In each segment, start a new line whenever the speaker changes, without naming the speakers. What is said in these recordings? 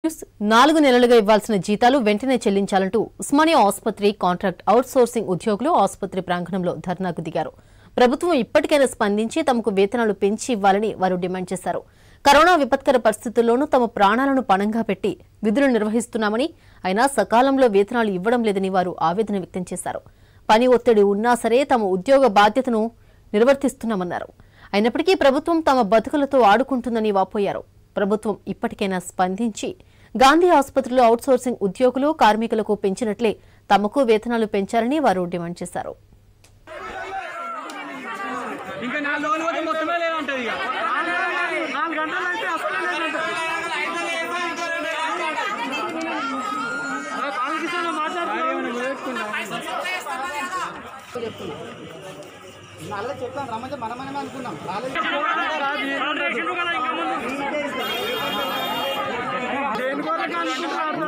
news నాలుగు నెలలుగా ఇవ్వాల్సిన జీతాలు వెంటనే చెల్లించాలంటూ ఉస్మానియా ఆసుపత్రి కాంట్రాక్ట్ అవుట్సోర్సింగ్ ఉద్యోగులు ఆసుపత్రి ప్రాంగణంలో ధర్నాకు దిగారు ప్రభుత్వం ఇప్పటికైనా స్పందించి తమకు వేతనాలు పెంచి ఇవ్వాలని వారు డిమాండ్ చేశారు కరోనా విపత్కర పరిస్థితుల్లోనూ తమ ప్రాణాలను పణంగా పెట్టి విధులు నిర్వహిస్తున్నామని అయినా సకాలంలో వేతనాలు ఇవ్వడం లేదని వారు ఆవేదన వ్యక్తం చేశారు పని ఒత్తిడి ఉన్నా సరే తమ ఉద్యోగ బాధ్యతను నిర్వర్తిస్తున్నామన్నారు అయినప్పటికీ ప్రభుత్వం తమ బతుకులతో ఆడుకుంటుందని వాపోయారు ప్రభుత్వం ఇప్పటికైనా స్పందించి గాంధీ ఆసుపత్రిలో అవుట్సోర్సింగ్ ఉద్యోగులు కార్మికులకు పెంచినట్లే తమకు వేతనాలు పెంచాలని వారు డిమాండ్ చేశారు
ఇంకా నాలుగు రోజులు పోతే మొత్తమే లేదంటది ఇక నాలుగు గంటలు అంటే అసలే లేదంటది కాలకిస్తాను
నాలుగు చెప్తాను రమ్మంటే మనమనే అనుకున్నాం రాలేదు
దేని కొరకు అనుకుంటున్నారు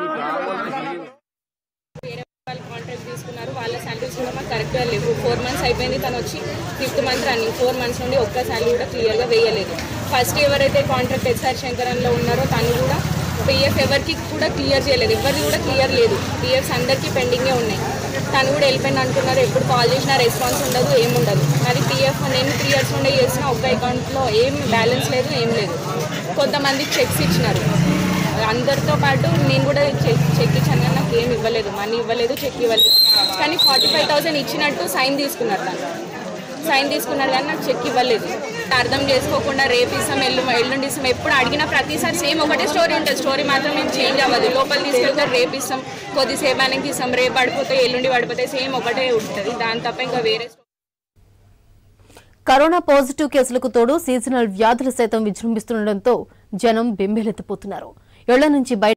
వేరే వాళ్ళు కాంట్రాక్ట్ తీసుకున్నారు వాళ్ళ శాలరీస్ కూడా మాకు కరెక్ట్గా లేవు ఫోర్ మంత్స్ అయిపోయింది తను వచ్చి fifth month running four months నుండి ఒక్క శాలరీ కూడా క్లియర్గా వేయలేదు ఫస్ట్ ఎవరైతే కాంట్రాక్ట్ ఎస్ఆర్ శంకరంలో ఉన్నారో తను కూడా పిఎఫ్ ఎవరికి కూడా క్లియర్ చేయలేదు ఎవరిది కూడా క్లియర్ లేదు పిఎఫ్స్ అందరికీ పెండింగే ఉన్నాయి తను కూడా వెళ్ళిపోయింది అనుకున్నారు ఎప్పుడు కాల్ చేసినా రెస్పాన్స్ ఉండదు ఏం ఉండదు అది పిఎఫ్ నేను త్రీ ఇయర్స్ నుండి చేసిన ఒక్క అకౌంట్లో ఏం బ్యాలెన్స్ లేదు ఏం లేదు కొంతమందికి చెక్స్ ఇచ్చినారు అందరితో పాటు నేను కూడా చెక్ చెక్ ఇచ్చాను కానీ నాకు ఏం ఇవ్వలేదు మనీ ఇవ్వలేదు చెక్ ఇవ్వలేదు కానీ ఫార్టీ ఫైవ్ థౌసండ్ ఇచ్చినట్టు సైన్ తీసుకున్నారు తను సైన్ తీసుకున్నారు కానీ నాకు చెక్ ఇవ్వలేదు అర్థం చేసుకోకుండా రేపు ఇస్తాం ఎల్లు ఎల్లుండి ఇస్తాం ఎప్పుడు అడిగినా ప్రతిసారి సేమ్ ఒకటే స్టోరీ ఉంటుంది స్టోరీ మాత్రం ఏం చేంజ్ అవ్వదు లోపల తీసుకెళ్తే రేపు ఇస్తాం కొద్దిసేపు ఆయనకి ఇస్తాం రేపు పడిపోతే ఎల్లుండి పడిపోతే సేమ్ ఒకటే ఉంటుంది దాని తప్ప ఇంకా వేరే
కరోనా పాజిటివ్ కేసులకు తోడు సీజనల్ వ్యాధులు సైతం విజృంభిస్తుండటంతో జనం బెంబేలెత్తిపోతున్నారు ఇళ్ల నుంచి బయట